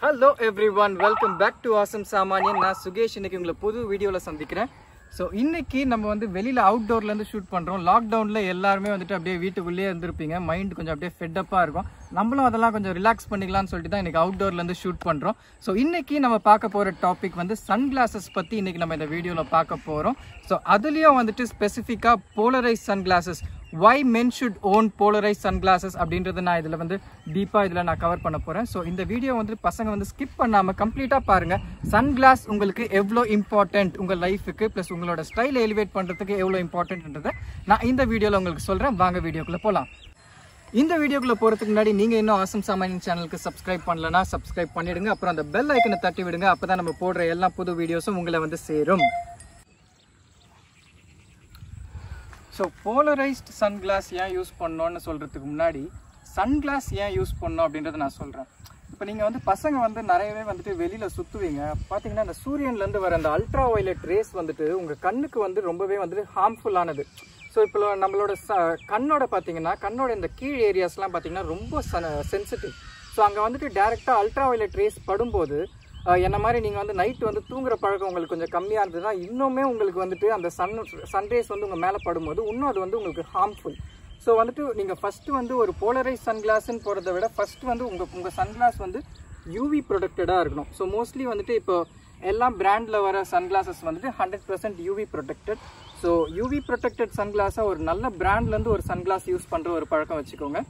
Hello every one welcome back to awesome Samaniyan நான் சுகேஷ் இன்னைக்கு உங்களை புது வீடியோவில் சந்திக்கிறேன் ஸோ இன்னைக்கு நம்ம வந்து வெளியில் அவுட்டோர்லேருந்து ஷூட் பண்ணுறோம் லாக்டவுனில் எல்லாருமே வந்துட்டு அப்படியே வீட்டுக்குள்ளேயே இருந்திருப்பீங்க மைண்ட் கொஞ்சம் அப்படியே ஃபெட்டப்பாக இருக்கும் நம்மளும் அதெல்லாம் கொஞ்சம் ரிலாக்ஸ் பண்ணிக்கலாம்னு சொல்லிட்டு தான் இன்னைக்கு அவுட்டோர்லேருந்து ஷூட் பண்ணுறோம் ஸோ இன்னைக்கு நம்ம பார்க்க போகிற டாபிக் வந்து சன் கிளாஸஸ் பற்றி இன்னைக்கு நம்ம இந்த வீடியோவில் பார்க்க போகிறோம் ஸோ அதுலேயும் வந்துட்டு ஸ்பெசிஃபிக்காக polarise sun glasses why men should own polarise sunglasses அப்படின்றத நான் இதில் வந்து டீப்பாக இதில் நான் கவர் பண்ண போகிறேன் ஸோ இந்த வீடியோ வந்து பசங்க வந்து ஸ்கிப் பண்ணாமல் கம்ப்ளீட்டாக பாருங்கள் சன்கிளாஸ் உங்களுக்கு எவ்வளோ இம்பார்ட்டன்ட் உங்கள் லைஃபுக்கு ப்ளஸ் உங்களோட ஸ்டைல் எலிவேட் பண்ணுறதுக்கு எவ்வளோ இம்பார்ட்டன்ட்ன்றதை நான் இந்த வீடியோவில் உங்களுக்கு சொல்கிறேன் வாங்க வீடியோக்குள்ளே போகலாம் இந்த வீடியோக்குள்ள போகிறதுக்கு முன்னாடி நீங்கள் இன்னும் ஆசம் சாமானியன் சேனலுக்கு சப்ஸ்கிரைப் பண்ணலனா சப்ஸ்கிரைப் பண்ணிடுங்க அப்புறம் அந்த பெல் ஐக்கனை தட்டி விடுங்க அப்போ தான் நம்ம போடுற எல்லா புது வீடியோஸும் உங்களை வந்து சேரும் ஸோ போலரைஸ்ட் சன்கிளாஸ் ஏன் யூஸ் பண்ணோன்னு சொல்கிறதுக்கு முன்னாடி சன்கிளாஸ் ஏன் யூஸ் பண்ணோம் அப்படின்றத நான் சொல்கிறேன் இப்போ நீங்கள் வந்து பசங்க வந்து நிறையவே வந்துட்டு வெளியில் சுற்றுவீங்க பார்த்தீங்கன்னா இந்த சூரியன்லேருந்து வர அந்த அல்ட்ரா வயலட் ரேஸ் வந்துட்டு உங்கள் கண்ணுக்கு வந்து ரொம்பவே வந்துட்டு ஹார்ம்ஃபுல்லானது ஸோ இப்போ நம்மளோட ச கண்ணோட பார்த்தீங்கன்னா கண்ணோட இந்த கீழ் ஏரியாஸ்லாம் பார்த்தீங்கன்னா ரொம்ப சென்சிட்டிவ் ஸோ அங்கே வந்துட்டு டேரெக்டாக அல்ட்ரா வயலட் ரேஸ் படும்போது அஹ் என்ன மாதிரி நீங்கள் வந்து நைட் வந்து தூங்குற பழக்கம் உங்களுக்கு கொஞ்சம் கம்மியாக இருந்ததுன்னா இன்னுமே உங்களுக்கு வந்துட்டு அந்த சன் சன்ரேஸ் வந்து உங்கள் மேலே படும்போது இன்னும் அது வந்து உங்களுக்கு ஹார்ம்ஃபுல் ஸோ வந்துட்டு நீங்கள் ஃபஸ்ட்டு வந்து ஒரு போலரைஸ் சன்கிளாஸ்ன்னு போகிறத விட ஃபஸ்ட்டு வந்து உங்கள் உங்கள் சன்கிளாஸ் வந்து யூவி ப்ரொடெக்டடாக இருக்கணும் ஸோ மோஸ்ட்லி வந்துட்டு இப்போ எல்லா பிராண்டில் வர சன்கிளாசஸ் வந்துட்டு hundred percent UV protected so UV protected சன்கிளாஸாக ஒரு நல்ல பிராண்ட்லேருந்து ஒரு சன்கிளாஸ் யூஸ் பண்ணுற ஒரு பழக்கம் வச்சுக்கோங்க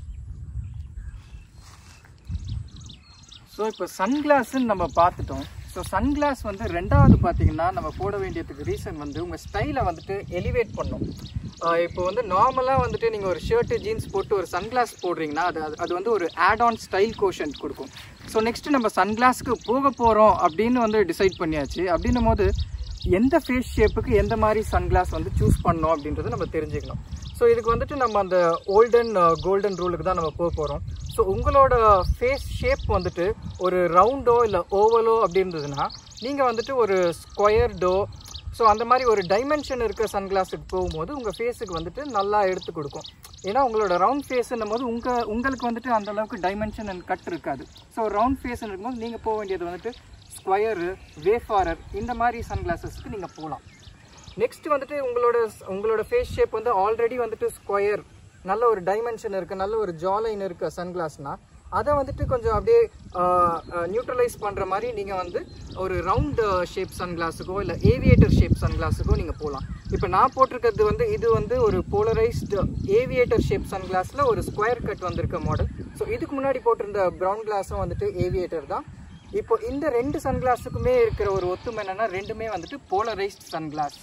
ஸோ இப்போ சன்கிளாஸ்ன்னு நம்ம பார்த்துட்டோம் ஸோ சன்கிளாஸ் வந்து ரெண்டாவது பார்த்தீங்கன்னா நம்ம போட வேண்டியதுக்கு ரீசன் வந்து உங்கள் ஸ்டைலை வந்துட்டு எலிவேட் பண்ணும் ஆஹ் இப்போ வந்து நார்மலாக வந்துட்டு நீங்கள் ஒரு ஷர்ட்டு ஜீன்ஸ் போட்டு ஒரு சன்கிளாஸ் போடுறீங்கன்னா அது அது- அது வந்து ஒரு ஆட் ஆன் ஸ்டைல் கோஷன் கொடுக்கும் ஸோ நெக்ஸ்ட் நம்ம சன்கிளாஸ்க்கு போக போகிறோம் அப்படின்னு வந்து டிசைட் பண்ணியாச்சு அப்படின்னும் போது எந்த ஃபேஸ் ஷேப்புக்கு எந்த மாதிரி சன்கிளாஸ் வந்து சூஸ் பண்ணோம் அப்படின்றத நம்ம தெரிஞ்சுக்கணும் ஸோ இதுக்கு வந்துட்டு நம்ம அந்த ஓல்டன் கோல்டன் ரூலுக்கு தான் நம்ம போக போகிறோம் ஸோ உங்களோட ஃபேஸ் ஷேப் வந்துட்டு ஒரு ரவுண்டோ இல்லை ஓவலோ அப்படி இருந்ததுன்னா நீங்கள் வந்துட்டு ஒரு ஸ்கொயர்டோ ஸோ அந்த மாதிரி ஒரு டைமென்ஷன் இருக்கிற சன்கிளாஸுக்கு போகும்போது உங்கள் ஃபேஸுக்கு வந்துட்டு நல்லா எடுத்து கொடுக்கும் ஏன்னா உங்களோட ரவுண்ட் ஃபேஸ்ன்னும் போது உங்கள் உங்களுக்கு வந்துட்டு அந்த அளவுக்கு டைமென்ஷன் அண்ட் கட் இருக்காது ஸோ ரவுண்ட் ஃபேஸ் இருக்கும்போது நீங்கள் போக வேண்டியது வந்துட்டு ஸ்கொயரு வேஃபாரர் இந்த மாதிரி சன்கிளாஸஸ்க்கு நீங்கள் போகலாம் நெக்ஸ்ட் வந்துட்டு உங்களோட உங்களோட ஃபேஸ் ஷேப் வந்து ஆல்ரெடி வந்துட்டு ஸ்கொயர் நல்ல ஒரு டைமென்ஷன் இருக்குது நல்ல ஒரு ஜாலைன் இருக்க சன்கிளாஸ்னா அதை வந்துட்டு கொஞ்சம் அப்படியே நியூட்ரலைஸ் பண்ணுற மாதிரி நீங்கள் வந்து ஒரு ரவுண்ட் ஷேப் சன்கிளாஸுக்கோ இல்லை ஏவியேட்டர் ஷேப் சன்கிளாஸுக்கோ நீங்கள் போகலாம் இப்போ நான் போட்டிருக்கிறது வந்து இது வந்து ஒரு போலரைஸ்டு ஏவியேட்டர் ஷேப் சன்கிளாஸில் ஒரு ஸ்கொயர் கட் வந்திருக்க மாடல் ஸோ இதுக்கு முன்னாடி போட்டிருந்த ப்ரௌன் கிளாஸும் வந்துட்டு ஏவியேட்டர் தான் இப்போ இந்த ரெண்டு சன்கிளாஸுக்குமே இருக்கிற ஒரு ஒத்துமை என்னன்னா ரெண்டுமே வந்துட்டு போலரைஸ்ட் சன்கிளாஸ்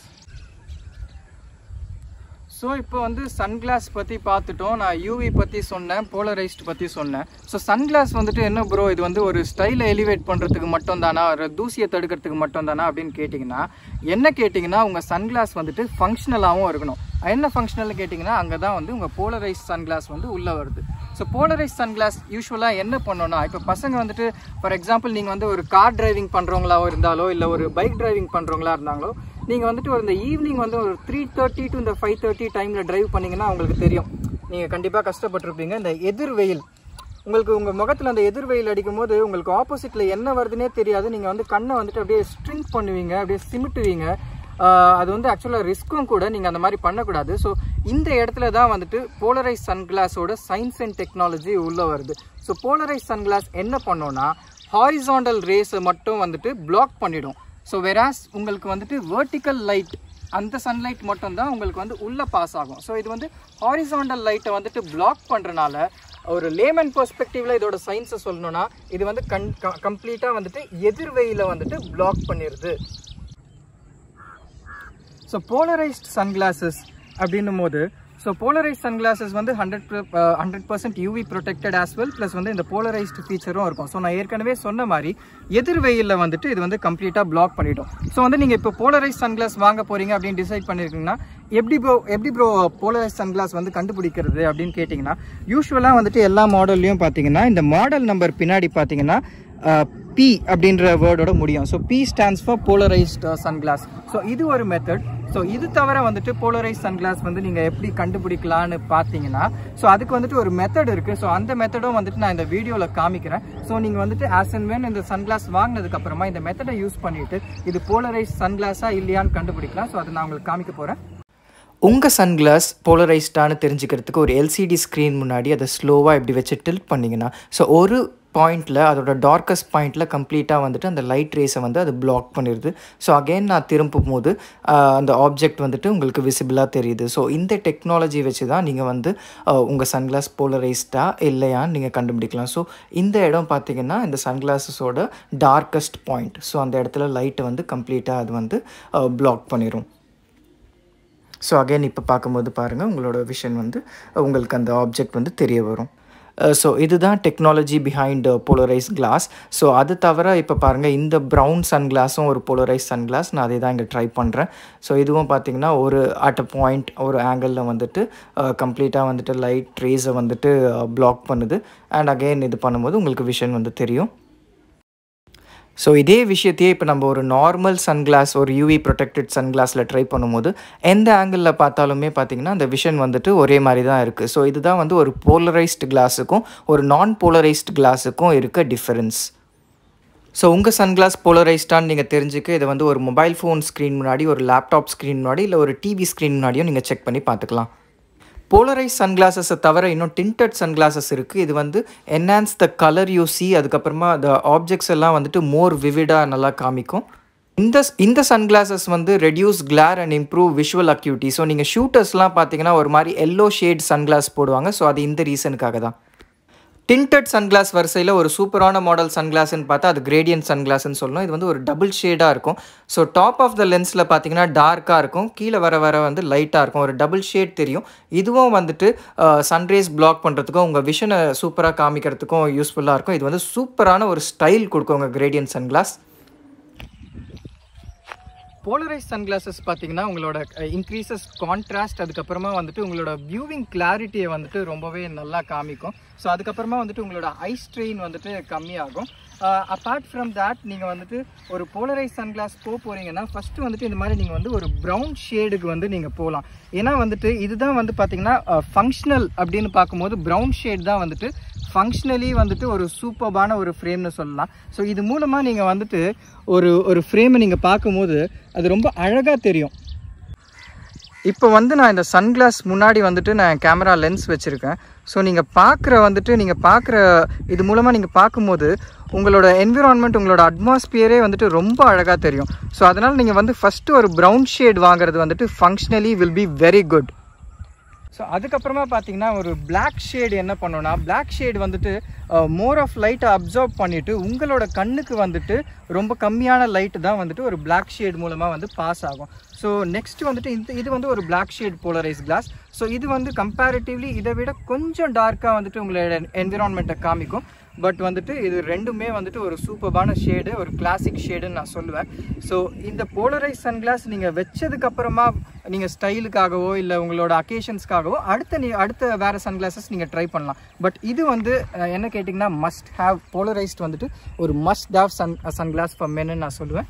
ஸோ இப்போ வந்து சன்கிளாஸ் பற்றி பார்த்துட்டோம் நான் யூவி பற்றி சொன்னேன் போலரைஸ்ட் பற்றி சொன்னேன் ஸோ சன்கிளாஸ் வந்துட்டு என்ன ப்ரோ இது வந்து ஒரு ஸ்டைலை எலிவேட் பண்ணுறதுக்கு மட்டும் தானா ஒரு தூசியை தடுக்கிறதுக்கு மட்டும் தானா அப்படின்னு கேட்டிங்கன்னா என்ன கேட்டிங்கன்னா உங்கள் சன்கிளாஸ் வந்துட்டு ஃபங்க்ஷனலாகவும் இருக்கணும் என்ன ஃபங்க்ஷனல் கேட்டிங்கன்னா அங்கே தான் வந்து உங்கள் போலரைஸ் சன்கிளாஸ் வந்து உள்ளே வருது ஸோ போலரைஸ் சன்கிளாஸ் யூஸ்வலாக என்ன பண்ணோம்னா இப்போ பசங்க வந்துட்டு ஃபார் எக்ஸாம்பிள் நீங்கள் வந்து ஒரு கார் டிரைவிங் பண்ணுறவங்களாவோ இருந்தாலோ இல்லை ஒரு பைக் டிரைவிங் பண்ணுறவங்களா இருந்தாங்களோ நீங்கள் வந்துட்டு ஒரு இந்த ஈவினிங் வந்து ஒரு த்ரீ தேர்ட்டி டு இந்த ஃபைவ் தேர்ட்டி டைமில் டிரைவ் பண்ணீங்கன்னா உங்களுக்கு தெரியும் நீங்கள் கண்டிப்பாக கஷ்டப்பட்டிருப்பீங்க இந்த எதிர் வெயில் உங்களுக்கு உங்கள் முகத்தில் அந்த எதிர் வெயில் அடிக்கும் போது உங்களுக்கு ஆப்போசிட்டில் என்ன வருதுன்னே தெரியாது நீங்கள் வந்து கண்ணை வந்துட்டு அப்படியே ஸ்ட்ரிங்க் பண்ணுவீங்க அப்படியே சிமிட்டுவீங்க ஆஹ் அது வந்து ஆக்சுவலாக ரிஸ்க்கும் கூட நீங்கள் அந்த மாதிரி பண்ணக்கூடாது ஸோ இந்த இடத்துல தான் வந்துட்டு போலரைஸ் சன்கிளாஸோட சயின்ஸ் அண்ட் டெக்னாலஜி உள்ளே வருது ஸோ போலரைஸ் சன்கிளாஸ் என்ன பண்ணோன்னா ஹாரிசாண்டல் ரேஸை மட்டும் வந்துட்டு பிளாக் பண்ணிடும் ஸோ வெராஸ் உங்களுக்கு வந்துட்டு வெர்டிக்கல் லைட் அந்த சன்லைட் மட்டும் தான் உங்களுக்கு வந்து உள்ளே பாஸ் ஆகும் ஸோ இது வந்து ஹாரிசாண்டல் லைட்டை வந்துட்டு பிளாக் பண்ணுறனால ஒரு லேமன் பெர்ஸ்பெக்டிவ்ல இதோட சயின்ஸை சொல்லணும்னா இது வந்து கண் கம்ப்ளீட்டாக வந்துட்டு எதிர்வெயில வந்துட்டு பிளாக் பண்ணிடுது ஸோ போலரைஸ்ட் சன்கிளாசஸ் அப்படின்னும் போது ஸோ போலரைஸ்ட் சன்கிளாசஸ் வந்து hundred hundred percent UV protected as well plus வந்து இந்த போலரைஸ்டு ஃபீச்சரும் இருக்கும் ஸோ நான் ஏற்கனவே சொன்ன மாதிரி எதிர் வெயிலில் வந்துட்டு இது வந்து கம்ப்ளீட்டாக பிளாக் பண்ணிடும் ஸோ வந்து நீங்கள் இப்போ போலரைஸ்ட் சன்கிளாஸ் வாங்க போறீங்க அப்படின்னு டிசைட் பண்ணியிருக்கீங்கன்னா எப்படி ப்ரோ எப்படி ப்ரோ போலரைஸ்ட் சன்கிளாஸ் வந்து கண்டுபிடிக்கிறது அப்படின்னு கேட்டிங்கன்னா யூஸ்வலாக வந்துட்டு எல்லா மாடல்லையும் பார்த்தீங்கன்னா இந்த மாடல் நம்பர் பின்னாடி பார்த்தீங்கன்னா பி அப்படின்ற வேர்டோட முடியும் so P stands for polarised sunglass so இது ஒரு மெத்தட் ஸோ இது தவிர வந்துட்டு போலரைஸ் சன்கிளாஸ் வந்து நீங்கள் எப்படி கண்டுபிடிக்கலான்னு பார்த்தீங்கன்னா ஸோ அதுக்கு வந்துட்டு ஒரு மெத்தட் இருக்குது ஸோ அந்த மெத்தடும் வந்துட்டு நான் இந்த வீடியோவில் காமிக்கிறேன் ஸோ நீங்கள் வந்துட்டு ஆஸ் அண்ட் வேன் இந்த சன்கிளாஸ் வாங்கினதுக்கு அப்புறமா இந்த மெத்தடை யூஸ் பண்ணிட்டு இது போலரைஸ் சன்கிளாஸா இல்லையான்னு கண்டுபிடிக்கலாம் ஸோ அதை நான் உங்களுக்கு காமிக்க போகிறேன் உங்கள் சன்கிளாஸ் போலரைஸ்டான்னு தெரிஞ்சுக்கிறதுக்கு ஒரு எல்சிடி ஸ்க்ரீன் முன்னாடி அதை ஸ்லோவாக இப்படி வச்சு டில்ட் பண்ணிங்கன்னா ஸோ ஒரு பாயிண்டில் அதோட டார்க்கஸ்ட் பாயிண்டில் கம்ப்ளீட்டாக வந்துட்டு அந்த லைட் ரேஸை வந்து அது பிளாக் பண்ணிடுது ஸோ அகெயின் நான் திரும்பும் போது அந்த ஆப்ஜெக்ட் வந்துட்டு உங்களுக்கு விசிபிளாக தெரியுது ஸோ இந்த டெக்னாலஜி வச்சு தான் நீங்கள் வந்து உங்கள் சன்கிளாஸ் போலரைஸ்டா இல்லையான்னு நீங்கள் கண்டுபிடிக்கலாம் ஸோ இந்த இடம் பார்த்தீங்கன்னா இந்த சன்கிளாஸஸோட டார்க்கஸ்ட் பாயிண்ட் ஸோ அந்த இடத்துல லைட்டை வந்து கம்ப்ளீட்டாக அது வந்து பிளாக் பண்ணிடும் ஸோ அகைன் இப்போ பார்க்கும்போது பாருங்கள் உங்களோட விஷன் வந்து உங்களுக்கு அந்த ஆப்ஜெக்ட் வந்து தெரிய வரும் ஸோ இதுதான் technology behind polarise glass so அது தவிர இப்போ பாருங்கள் இந்த ப்ரௌன் சன் கிளாஸும் ஒரு போலரைஸ் சன் கிளாஸ் நான் அதை தான் இங்கே ட்ரை பண்ணுறேன் ஸோ இதுவும் பார்த்திங்கன்னா ஒரு அட் அ பாயிண்ட் ஒரு ஆங்கிளில் வந்துட்டு கம்ப்ளீட்டாக வந்துட்டு லைட் ரேஸை வந்துட்டு பிளாக் பண்ணுது அண்ட் அகெயின் இது பண்ணும்போது உங்களுக்கு விஷன் வந்து தெரியும் ஸோ இதே விஷயத்தையே இப்போ நம்ம ஒரு நார்மல் சன்கிளாஸ் ஒரு யூவி ப்ரொடெக்டட் சன்கிளாஸில் ட்ரை பண்ணும்போது எந்த ஆங்கிளில் பார்த்தாலுமே பார்த்தீங்கன்னா அந்த விஷன் வந்துட்டு ஒரே மாதிரி தான் இருக்குது ஸோ இதுதான் வந்து ஒரு போலரைஸ்டு கிளாஸுக்கும் ஒரு நான் போலரைஸ்டு கிளாஸுக்கும் இருக்க டிஃப்ரென்ஸ் ஸோ உங்கள் சன்கிளாஸ் போலரைஸ்டான்னு நீங்கள் தெரிஞ்சுக்க இதை வந்து ஒரு மொபைல் ஃபோன் ஸ்க்ரீன் முன்னாடி ஒரு லேப்டாப் ஸ்க்ரீன் முன்னாடி இல்லை ஒரு டிவி ஸ்க்ரீன் முன்னாடியும் நீங்கள் செக் பண்ணி பார்த்துக்கலாம் போலரைஸ் சன்கிளாஸஸை தவிர இன்னும் டிண்டட் சன்கிளாஸஸ் இருக்குது இது வந்து enhance the colour you see அதுக்கப்புறமா அந்த ஆப்ஜெக்ட்ஸ் எல்லாம் வந்துட்டு மோர் விவிடாக நல்லா காமிக்கும் இந்த இந்த சன்கிளாஸஸ் வந்து reduce glare and improve visual acuity so நீங்கள் ஷூட்டர்ஸ்லாம் பார்த்தீங்கன்னா ஒரு மாதிரி எல்லோ ஷேட் சன்கிளாஸ் போடுவாங்க ஸோ அது இந்த ரீசனுக்காக தான் டிண்டட் சன்கிளாஸ் வரிசையில் ஒரு சூப்பரான மாடல் சன்கிளாஸ்ன்னு பார்த்தா அது கிரேடியன்ட் சன்கிளாஸ்ன்னு சொல்லணும் இது வந்து ஒரு டபுள் ஷேடாக இருக்கும் ஸோ டாப் ஆஃப் த லென்ஸில் பார்த்தீங்கன்னா டார்க்காக இருக்கும் கீழே வர வர வந்து லைட்டாக இருக்கும் ஒரு டபுள் ஷேட் தெரியும் இதுவும் வந்துட்டு சன்ரேஸ் பிளாக் பண்ணுறதுக்கும் உங்கள் விஷனை சூப்பராக காமிக்கிறதுக்கும் யூஸ்ஃபுல்லாக இருக்கும் இது வந்து சூப்பரான ஒரு ஸ்டைல் கொடுக்கும் உங்கள் கிரேடியன்ட் சன்கிளாஸ் போலரைஸ் சன்கிளாசஸ் பார்த்தீங்கன்னா உங்களோட இன்க்ரீசஸ் கான்ட்ராஸ்ட் அதுக்கப்புறமா வந்துட்டு உங்களோட வியூவிங் கிளாரிட்டியை வந்துட்டு ரொம்பவே நல்லா காமிக்கும் ஸோ அதுக்கப்புறமா வந்துட்டு உங்களோட ஐ ஸ்ட்ரெயின் வந்துட்டு கம்மியாகும் அப்பார்ட் ஃப்ரம் தேட் நீங்கள் வந்துட்டு ஒரு போலரைஸ் சன்கிளாஸ் போக போகிறீங்கன்னா ஃபஸ்ட்டு வந்துட்டு இந்த மாதிரி நீங்கள் வந்து ஒரு ப்ரௌன் ஷேடுக்கு வந்து நீங்கள் போகலாம் ஏன்னா வந்துட்டு இதுதான் வந்து பார்த்தீங்கன்னா ஃபங்க்ஷனல் அப்படின்னு பார்க்கும்போது ப்ரௌன் ஷேட் தான் வந்துட்டு ஃபங்க்ஷனலி வந்துட்டு ஒரு சூப்பர்பான ஒரு ஃப்ரேம்னு சொல்லலாம் ஸோ இது மூலமாக நீங்கள் வந்துட்டு ஒரு ஒரு ஃப்ரேமை நீங்கள் பார்க்கும்போது அது ரொம்ப அழகாக தெரியும் இப்போ வந்து நான் இந்த சன்கிளாஸ் முன்னாடி வந்துட்டு நான் கேமரா லென்ஸ் வச்சுருக்கேன் ஸோ நீங்கள் பார்க்குற வந்துட்டு நீங்கள் பார்க்குற இது மூலமாக நீங்கள் பார்க்கும்போது உங்களோட என்விரான்மெண்ட் உங்களோட அட்மாஸ்பியரே வந்துட்டு ரொம்ப அழகாக தெரியும் ஸோ அதனால் நீங்கள் வந்து ஃபஸ்ட்டு ஒரு ப்ரௌன் ஷேட் வாங்குறது வந்துட்டு functionally will be very good so அதுக்கப்புறமா பார்த்தீங்கன்னா ஒரு பிளாக் ஷேடு என்ன பண்ணோன்னா பிளாக் ஷேடு வந்துட்டு மோர் ஆஃப் லைட்டை அப்சர்வ் பண்ணிவிட்டு உங்களோட கண்ணுக்கு வந்துட்டு ரொம்ப கம்மியான லைட்டு தான் வந்துட்டு ஒரு பிளாக் ஷேட் மூலமாக வந்து பாஸ் ஆகும் ஸோ நெக்ஸ்ட் வந்துட்டு இந்த இது வந்து ஒரு black shade polarise glass so இது வந்து கம்பேரிட்டிவ்லி இதை விட கொஞ்சம் டார்க்காக வந்துட்டு உங்களோட என்விரான்மெண்ட்டை காமிக்கும் பட் வந்துட்டு இது ரெண்டுமே வந்துட்டு ஒரு சூப்பர்பான ஷேடு ஒரு கிளாசிக் ஷேடுன்னு நான் சொல்லுவேன் ஸோ இந்த போலரைஸ் சன்கிளாஸ் நீங்கள் வச்சதுக்கப்புறமா நீங்கள் ஸ்டைலுக்காகவோ இல்லை உங்களோட அக்கேஷன்ஸ்க்காகவோ அடுத்த நீ அடுத்த வேறு சன்கிளாஸஸ் நீங்கள் ட்ரை பண்ணலாம் பட் இது வந்து என்ன கேட்டிங்கன்னா மஸ்ட் ஹாவ் போலரைஸ்ட் வந்துட்டு ஒரு must have sun sunglass for மென்னு நான் சொல்லுவேன்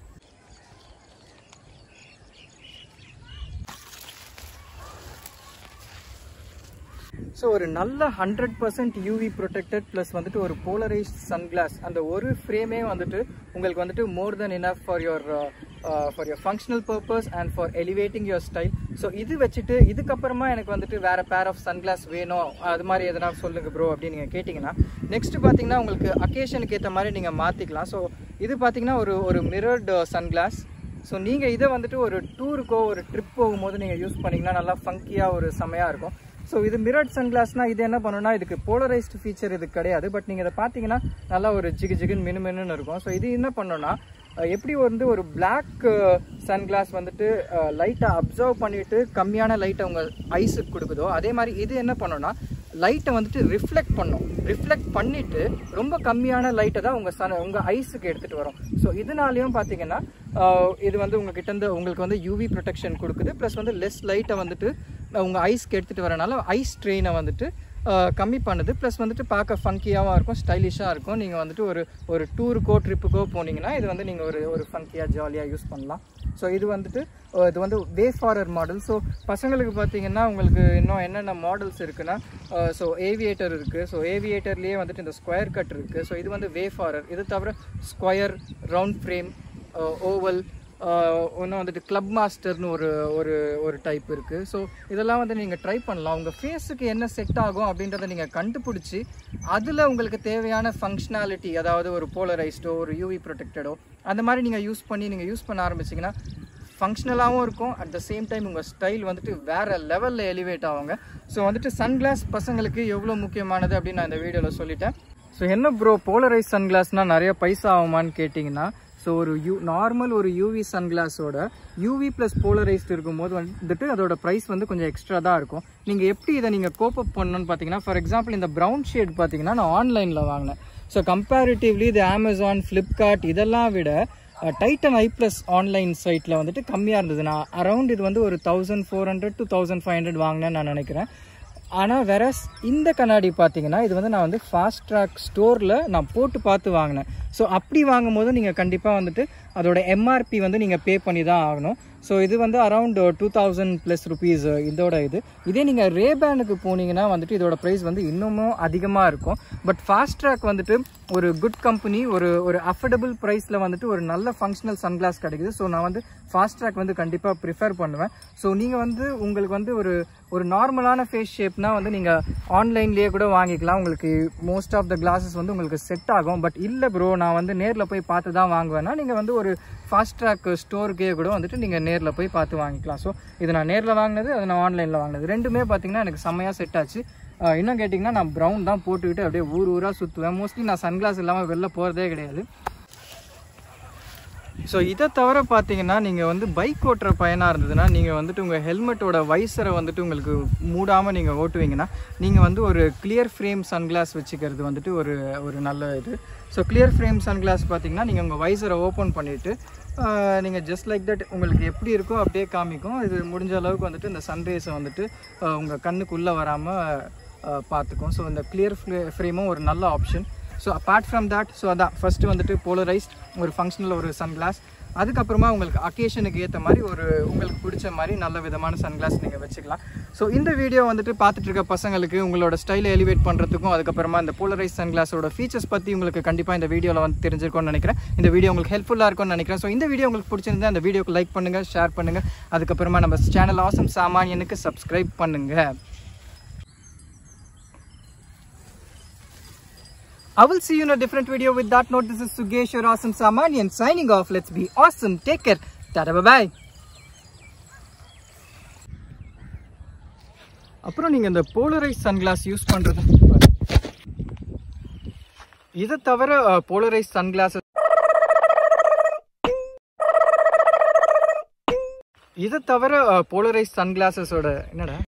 ஸோ ஒரு நல்ல hundred percent UV protected plus வந்துட்டு ஒரு போலரைஸ்ட் சன்கிளாஸ் அந்த ஒரு ஃப்ரேமே வந்துட்டு உங்களுக்கு வந்துட்டு more than enough for your for your functional purpose and for elevating your style so இது வச்சுட்டு இதுக்கப்புறமா எனக்கு வந்துட்டு வேறு பேர் ஆஃப் சன்கிளாஸ் வேணும் அது மாதிரி எதனா சொல்லுங்க ப்ரோ அப்படின்னு நீங்கள் கேட்டிங்கன்னா நெக்ஸ்ட் பார்த்தீங்கன்னா உங்களுக்கு அக்கேஷனுக்கு ஏற்ற மாதிரி நீங்கள் மாற்றிக்கலாம் ஸோ இது பார்த்தீங்கன்னா ஒரு ஒரு மிரர்டு சன்கிளாஸ் ஸோ நீங்கள் இதை வந்துட்டு ஒரு டூருக்கோ ஒரு ட்ரிப் போகும்போது நீங்கள் யூஸ் பண்ணிங்கன்னா நல்லா ஃபங்கியாக ஒரு செமையாக இருக்கும் ஸோ இது மிரட் சன்கிளாஸ்னா இது என்ன பண்ணுன்னா இதுக்கு போலரைஸ்டு ஃபீச்சர் இது கிடையாது பட் நீங்கள் இதை பார்த்தீங்கன்னா நல்லா ஒரு ஜிகு ஜிகுன்னு மினு மினுன்னு இருக்கும் ஸோ இது என்ன பண்ணோன்னா எப்படி வந்து ஒரு பிளாக் சன்கிளாஸ் வந்துட்டு லைட்டை அப்சர்வ் பண்ணிட்டு கம்மியான லைட்டை உங்கள் ஐஸுக்கு கொடுக்குதோ அதே மாதிரி இது என்ன பண்ணோன்னா லைட்டை வந்துட்டு ரிஃப்ளெக்ட் பண்ணும் ரிஃப்ளெக்ட் பண்ணிட்டு ரொம்ப கம்மியான லைட்டை தான் உங்கள் சன உங்கள் ஐஸுக்கு எடுத்துகிட்டு வரும் ஸோ இதனாலையும் பார்த்தீங்கன்னா இது வந்து உங்ககிட்ட இருந்து உங்களுக்கு வந்து யூவி ப்ரொடெக்ஷன் கொடுக்குது ப்ளஸ் வந்து லெஸ் லைட்டை வந்துட்டு உங்கள் ஐஸ்க்கு எடுத்துகிட்டு வரனால ஐஸ் ட்ரெயினை வந்துட்டு கம்மி பண்ணுது ப்ளஸ் வந்துட்டு பார்க்க ஃபங்கியாகவும் இருக்கும் ஸ்டைலிஷாக இருக்கும் நீங்கள் வந்துட்டு ஒரு ஒரு டூருக்கோ ட்ரிப்புக்கோ போனீங்கன்னா இது வந்து நீங்கள் ஒரு ஒரு ஃபங்கியாக ஜாலியாக யூஸ் பண்ணலாம் ஸோ இது வந்துட்டு அஹ், இது வந்து வே ஃபாரர் மாடல் ஸோ பசங்களுக்கு பார்த்தீங்கன்னா உங்களுக்கு இன்னும் என்னென்ன மாடல்ஸ் இருக்குன்னா ஸோ ஏவியேட்டர் இருக்குது ஸோ ஏவியேட்டர்லேயே வந்துட்டு இந்த ஸ்கொயர் கட் இருக்குது ஸோ இது வந்து வே ஃபாரர் இது தவிர ஸ்கொயர் ரவுண்ட் ஃப்ரேம் ஓவல் இன்னும் வந்துட்டு கிளப் மாஸ்டர்னு ஒரு ஒரு ஒரு டைப் இருக்குது ஸோ இதெல்லாம் வந்து நீங்கள் ட்ரை பண்ணலாம் உங்கள் ஃபேஸுக்கு என்ன செட் ஆகும் அப்படின்றத நீங்கள் கண்டுபிடிச்சி அதில் உங்களுக்கு தேவையான ஃபங்க்ஷனாலிட்டி அதாவது ஒரு போலரைஸ்டோ ஒரு யூவி ப்ரொடெக்டடோ அந்த மாதிரி நீங்கள் யூஸ் பண்ணி நீங்கள் யூஸ் பண்ண ஆரம்பிச்சிங்கன்னா ஃபங்க்ஷனலாகவும் இருக்கும் அட் த சேம் டைம் உங்கள் ஸ்டைல் வந்துட்டு வேறு லெவலில் எலிவேட் ஆகுங்க ஸோ வந்துட்டு சன்கிளாஸ் பசங்களுக்கு எவ்வளோ முக்கியமானது அப்படின்னு நான் இந்த வீடியோவில் சொல்லிட்டேன் ஸோ என்ன ப்ரோ போலரைஸ் சன்கிளாஸ்னால் நிறைய பைசா ஆகுமான்னு கேட்டிங்கன்னா ஸோ ஒரு யூ நார்மல் ஒரு யூவி சன்கிளாஸோட யூவி ப்ளஸ் போலரைஸ்ட் இருக்கும்போது வந்துட்டு அதோட ப்ரைஸ் வந்து கொஞ்சம் எக்ஸ்ட்ரா தான் இருக்கும் நீங்கள் எப்படி இதை நீங்கள் கோப்பப் பண்ணணும்னு பார்த்தீங்கன்னா ஃபார் எக்ஸாம்பிள் இந்த ப்ரௌன் ஷேட் பார்த்தீங்கன்னா நான் ஆன்லைனில் வாங்கினேன் ஸோ கம்பேரிட்டிவ்லி இது அமேசான் ஃப்ளிப்கார்ட் இதெல்லாம் விட டைட்டன் ஐ ப்ளஸ் ஆன்லைன் சைட்டில் வந்துட்டு கம்மியாக இருந்தது நான் அரௌண்ட் இது வந்து ஒரு thousand four hundred to thousand five hundred வாங்கினேன்னு நான் நினைக்கிறேன் ஆனால் வேற இந்த கண்ணாடி பார்த்தீங்கன்னா இது வந்து நான் வந்து ஃபாஸ்ட் ட்ராக் ஸ்டோரில் நான் போட்டு பார்த்து வாங்கினேன் ஸோ அப்படி வாங்கும் போது நீங்கள் கண்டிப்பாக வந்துட்டு அதோட எம்ஆர்பி வந்து நீங்கள் பே பண்ணி தான் ஆகணும் ஸோ இது வந்து around two thousand plus rupees இதோட இது இதே நீங்கள் ரேபேனுக்கு போனீங்கன்னா வந்துட்டு இதோட ப்ரைஸ் வந்து இன்னமும் அதிகமாக இருக்கும் பட் ஃபாஸ்ட் ட்ராக் வந்துட்டு ஒரு குட் கம்பெனி ஒரு ஒரு அஃபோர்டபுள் ப்ரைஸில் வந்துட்டு ஒரு நல்ல ஃபங்க்ஷனல் சன்கிளாஸ் கிடைக்குது ஸோ நான் வந்து ஃபாஸ்ட் ட்ராக் வந்து கண்டிப்பாக ப்ரிஃபர் பண்ணுவேன் ஸோ நீங்கள் வந்து உங்களுக்கு வந்து ஒரு ஒரு நார்மலான ஃபேஸ் ஷேப்னா வந்து நீங்கள் ஆன்லைன்லேயே கூட வாங்கிக்கலாம் உங்களுக்கு மோஸ்ட் ஆஃப் த கிளாஸஸ் வந்து உங்களுக்கு செட் ஆகும் பட் இல்லை ப்ரோ நான் வந்து நேரில் போய் பார்த்து தான் வாங்குவேன்னா நீங்கள் வந்து ஒரு ஃபாஸ்ட் ட்ராக் ஸ்டோருக்கே கூட வந்துட்டு நீங்கள் நேரில் போய் பார்த்து வாங்கிக்கலாம் ஸோ இது நான் நேரில் வாங்கினது அது நான் ஆன்லைனில் வாங்கினது ரெண்டுமே பார்த்தீங்கன்னா எனக்கு செம்மையாக செட் ஆச்சு ஆஹ் இன்னும் கேட்டிங்கன்னா நான் ப்ரௌன் தான் போட்டுக்கிட்டு அப்படியே ஊர் ஊராக சுற்றுவேன் மோஸ்ட்லி நான் சன்கிளாஸ் இல்லாமல் வெளில போகிறதே கிடையாது ஸோ இதை தவிர பார்த்தீங்கன்னா நீங்கள் வந்து பைக் ஓட்டுற பையனாக இருந்ததுன்னா நீங்கள் வந்துட்டு உங்கள் ஹெல்மெட்டோட வைசரை வந்துட்டு உங்களுக்கு மூடாமல் நீங்கள் ஓட்டுவீங்கன்னா நீங்கள் வந்து ஒரு கிளியர் ஃப்ரேம் சன்கிளாஸ் வச்சுக்கிறது வந்துட்டு ஒரு ஒரு நல்ல இது ஸோ கிளியர் ஃப்ரேம் சன்கிளாஸ் பார்த்தீங்கன்னா நீங்கள் உங்கள் வைசரை ஓப்பன் பண்ணிவிட்டு நீங்கள் ஜஸ்ட் லைக் தட் உங்களுக்கு எப்படி இருக்கோ அப்படியே காமிக்கும் இது முடிஞ்ச அளவுக்கு வந்துட்டு இந்த சன்ரேஸை வந்துட்டு உங்கள் கண்ணுக்குள்ளே வராமல் பார்த்துக்கும் ஸோ இந்த கிளியர் ஃப்ரேமும் ஒரு நல்ல option so apart from that so அதான் ஃபஸ்ட்டு வந்துட்டு போலரைஸ்ட் ஒரு ஃபங்க்ஷனல் ஒரு சன்கிளாஸ் அதுக்கப்புறமா உங்களுக்கு அக்கேஷனுக்கு ஏற்ற மாதிரி ஒரு உங்களுக்கு பிடிச்ச மாதிரி நல்ல விதமான சன்கிளாஸ் நீங்கள் வச்சுக்கலாம் ஸோ இந்த வீடியோ வந்துட்டு பார்த்துட்டு இருக்க பசங்களுக்கு உங்களோட ஸ்டைலை எலிவேட் பண்ணுறதுக்கும் அதுக்கப்புறமா இந்த போலரைஸ் சன்கிளாஸோட ஃபீச்சர்ஸ் பற்றி உங்களுக்கு கண்டிப்பாக இந்த வீடியோவில் வந்து தெரிஞ்சிருக்கும்னு நினைக்கிறேன் இந்த வீடியோ உங்களுக்கு ஹெல்ப்ஃபுல்லாக இருக்கும்னு நினைக்கிறேன் ஸோ இந்த வீடியோ உங்களுக்கு பிடிச்சிருந்தா அந்த வீடியோக்கு லைக் பண்ணுங்கள் ஷேர் பண்ணுங்கள் அதுக்கப்புறமா நம்ம சேனல் ஆசம் சாமானியனுக்கு சப்ஸ்கிரைப் பண்ணுங்கள் I will see you in a different video. With that note, this is Sugesh, your awesome Samanian, signing off. Let's be awesome. Take care. Tata bye bye. அப்புறம் நீங்கள் இந்த polarise sunglass use பண்ணுறது இதை தவிர polarise sunglasses இதை தவிர polarise சன்கிளாஸஸோட என்னடா